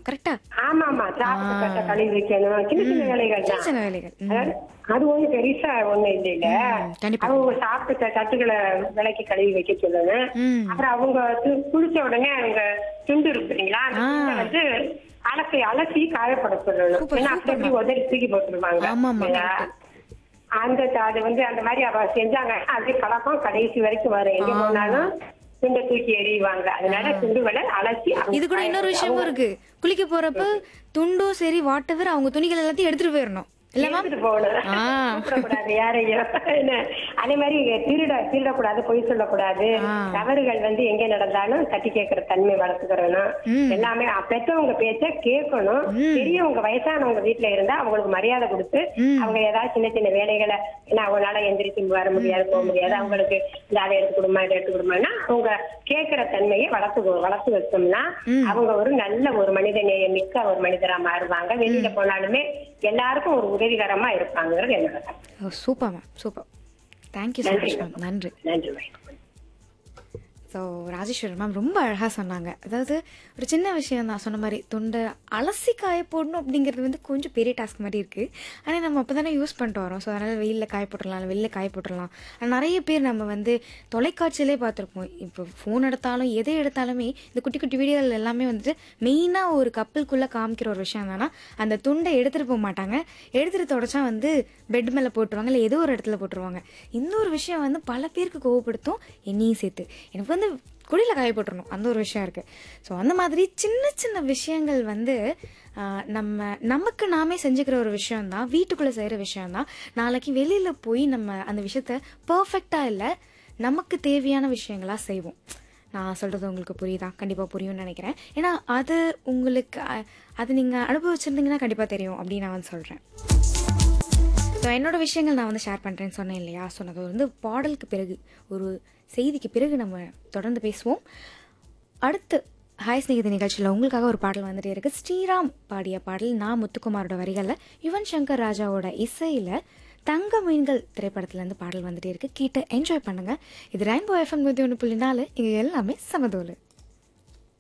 கரெக்டா ஆமா ஆமா சாப்பிட்டு கட்ட கழுவி வைக்கணும் சின்ன சின்ன வேலைகள் சின்ன தான் சின்ன வேலைகள் ம். அதாவது அது ஒண்ணு பெருசா ஒண்ணு இல்ல இல்ல ம், கண்டிப்பா. அவங்க சாப்பிட்ட தட்டுகளை விலைக்கு கழுவி வைக்க சொல்லணும் ம். அப்புறம் அவங்க து- குளிச்ச உடனே அவங்க துண்டு இருக்குறீங்களா அந்த ஆ. துண்டை வந்து அலசி அலசி காயப்பட சொல்லணும் சூப்பர், ஏன்னா அப்படி அப்படி உதறி தூக்கி போட்டுருவாங்க ஆமா, ஆமா, இல்லையா? correct. அந்த அது வந்து அந்த மாதிரி அவ செஞ்சாங்க அது கலப்பம் கடைசி வரைக்கும் வரும் எங்க போனாலும் துண்டை தூக்கி எறிவாங்க அதனால துண்டுகளை அலசி அவங்க இது கூட இன்னொரு காய- விஷயமும் இருக்கு குளிக்க போறப்ப துண்டும் சரி வாட்டவர் அவங்க துணிகள் எல்லாத்தையும் எடுத்துட்டு போயிடணும் இல்ல மேம் எடுத்துட்டு போகணும் ஆ. கூப்பிடக்கூடாது யாரையும் என்ன அதே மாதிரி திருட திருடக்கூடாது பொய் சொல்லக்கூடாது ஆ. தவறுகள் வந்து எங்க நடந்தாலும் தட்டி கேட்கிற தன்மை வளர்த்துக்கிறணும் ம். எல்லாமே பெற்றவங்க பேச்ச கேட்கணும் பெரியவங்க வயசானவங்க வீட்டுல இருந்தா அவங்களுக்கு மரியாதை கொடுத்து ம். அவங்க ஏதாவது சின்ன சின்ன வேலைகளை ஏன்னா அவங்களால எந்திரிச்சு வர முடியாது போக முடியாது அவங்களுக்கு இந்த அதை எடுத்து கொடுமா இதை எடுத்து கொடுமான்னா அவங்க கேட்கிற தன்மையை வளர்த்து வளர்த்து வச்சோம்னா அவங்க ஒரு நல்ல ஒரு மனித நேயம் மிக்க ஒரு மனிதரா மாறுவாங்க வெளியில போனாலுமே எல்லாருக்கும் ஒரு உதவிகரமா இருப்பாங்கிறது என்னோட கருத்து. ஓ super ma'am super thank you so much ma'am நன்றி நன்றி மேடம் ஸோ ராஜேஸ்வரர் மேம் ரொம்ப அழகாக சொன்னாங்க அதாவது ஒரு சின்ன விஷயம் தான் சொன்ன மாதிரி துண்டை அலசி காய போடணும் அப்படிங்கிறது வந்து கொஞ்சம் பெரிய டாஸ்க் மாதிரி இருக்குது ஆனால் நம்ம அப்போ தானே யூஸ் பண்ணிட்டு வரோம் ஸோ அதனால் வெயிலில் காய போட்டுடலாம் இல்லை வெளில காய போட்டுடலாம் ஆனால் நிறைய பேர் நம்ம வந்து தொலைக்காட்சியிலே பார்த்துருப்போம் இப்போ ஃபோன் எடுத்தாலும் எதை எடுத்தாலுமே இந்த குட்டி குட்டி வீடியோவில் எல்லாமே வந்துட்டு மெயினாக ஒரு கப்பலுக்குள்ளே காமிக்கிற ஒரு விஷயம் என்னன்னா அந்த துண்டை எடுத்துகிட்டு போக மாட்டாங்க எடுத்துகிட்டு தொடச்சா வந்து பெட் மேலே போட்டுருவாங்க இல்லை ஏதோ ஒரு இடத்துல போட்டுருவாங்க இன்னொரு விஷயம் வந்து பல பேருக்கு கோவப்படுத்தும் என்னையும் சேர்த்து எனக்கு வந்து குடியில் காய போட்டுறணும் அந்த ஒரு விஷயம் இருக்குது ஸோ அந்த மாதிரி சின்ன சின்ன விஷயங்கள் வந்து ஆஹ், நம்ம நமக்கு நாமே செஞ்சுக்கிற ஒரு விஷயம்தான் வீட்டுக்குள்ளே செய்கிற விஷயம்தான் நாளைக்கு வெளியில் போய் நம்ம அந்த விஷயத்த பர்ஃபெக்டாக இல்லை நமக்கு தேவையான விஷயங்களாக செய்வோம் நான் சொல்கிறது உங்களுக்கு புரியுதா கண்டிப்பாக புரியும்னு நினைக்கிறேன் ஏன்னா அது உங்களுக்கு அஹ், அது நீங்கள் அனுபவிச்சிருந்தீங்கன்னா கண்டிப்பாக தெரியும் அப்படின்னு நான் வந்து சொல்கிறேன் ஸோ என்னோட விஷயங்கள் நான் வந்து ஷேர் பண்ணுறேன்னு சொன்னேன் இல்லையா சொன்னது வந்து பாடலுக்கு பிறகு ஒரு செய்திக்கு பிறகு நம்ம தொடர்ந்து பேசுவோம் அடுத்து ஹாய் ஸ்நேகித நிகழ்ச்சியில் உங்களுக்காக ஒரு பாடல் வந்துட்டே இருக்கு ஸ்ரீராம் பாடிய பாடல் நான் முத்துக்குமாரோட வரிகளில் யுவன் சங்கர் ராஜாவோட இசையில் தங்க மீன்கள் திரைப்படத்துலேருந்து பாடல் வந்துட்டே இருக்கு கேட்டு என்ஜாய் பண்ணுங்க இது ரெயின்போ எஃப்எம் நூற்றி ஒன்று புள்ளி நாலு இங்கே எல்லாமே சமதோலு